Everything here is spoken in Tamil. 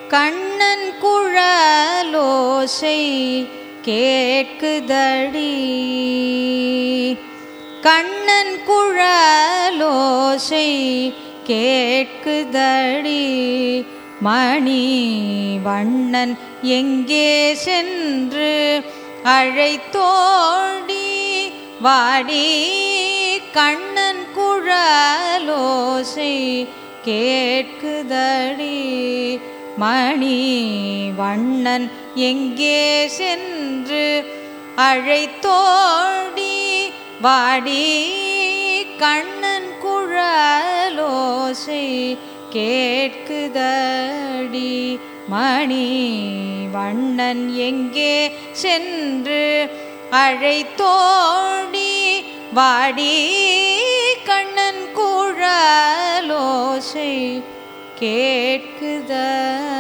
கண்ணன் குழலோசை கேட்குதடி கண்ணன் குழலோசை கேட்குதடி மணி வண்ணன் எங்கே சென்று அழைத்தோடி வாடி கண்ணன் குழலோசை கேட்குதடி மணி வண்ணன் எங்கே சென்று அழைத்தோடி வாடி கண்ணன் குழலோசை கேட்குதடி மணி வண்ணன் எங்கே சென்று அழைத்தோடி வாடி கண்ணன் குழலோசை கேட்குதடி